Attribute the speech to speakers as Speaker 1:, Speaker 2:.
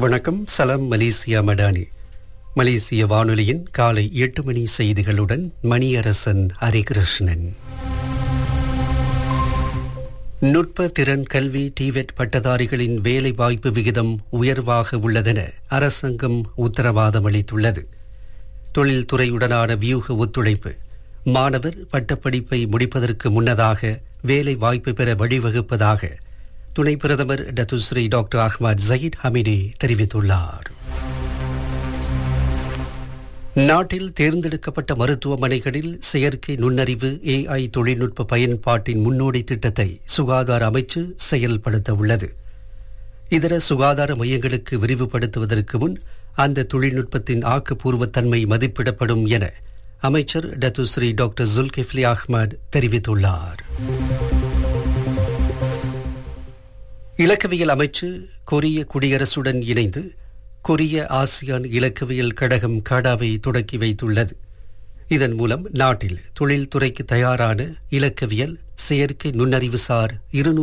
Speaker 1: வணக்கம் சலாம் மலேசியா மடானி மலேசிய வானொலியின் காலை எட்டு மணி செய்திகளுடன் மணியரசன் ஹரிகிருஷ்ணன் நுட்ப திறன் கல்வி டிவெட் பட்டதாரிகளின் வேலை வாய்ப்பு விகிதம் உயர்வாக உள்ளதென அரசாங்கம் உத்தரவாதம் அளித்துள்ளது தொழில்துறையுடனான வியூக ஒத்துழைப்பு மாணவர் பட்டப்படிப்பை முடிப்பதற்கு முன்னதாக வேலை வாய்ப்பு பெற வழிவகுப்பதாக துணை பிரதமர் Datuk Seri doctor Ahmad Zahid Hamidi தெரிவித்துள்ளார் நாட்டில் தேர்ந்தெடுக்கப்பட்ட மருத்துவமனைகளில் செயற்கை நுண்ணறிவு ஏஐ தொழில்நுட்ப பயன்பாட்டின் முன்னோடி திட்டத்தை சுகாதார அமைச்சு செயல்படுத்த உள்ளது இதர சுகாதார மையங்களுக்கு விரிவுபடுத்துவதற்கு முன் அந்த தொழில்நுட்பத்தின் ஆக்கப்பூர்வத்தன்மை மதிப்பிடப்படும் என அமைச்சர் டத்துஸ்ரீ டாக்டர் ஜுல்கிஃப்லி அஹ்மத் தெரிவித்துள்ளார் இலக்கவியல் அமைச்சு கொரிய குடியரசுடன் இணைந்து கொரிய ஆசியான் இலக்கவியல் கழகம் காடாவை தொடக்கி வைத்துள்ளது இதன் மூலம் நாட்டில் தொழில்துறைக்கு தயாரான இலக்கவியல் செயற்கை நுண்ணறிவுசார் இருநூறு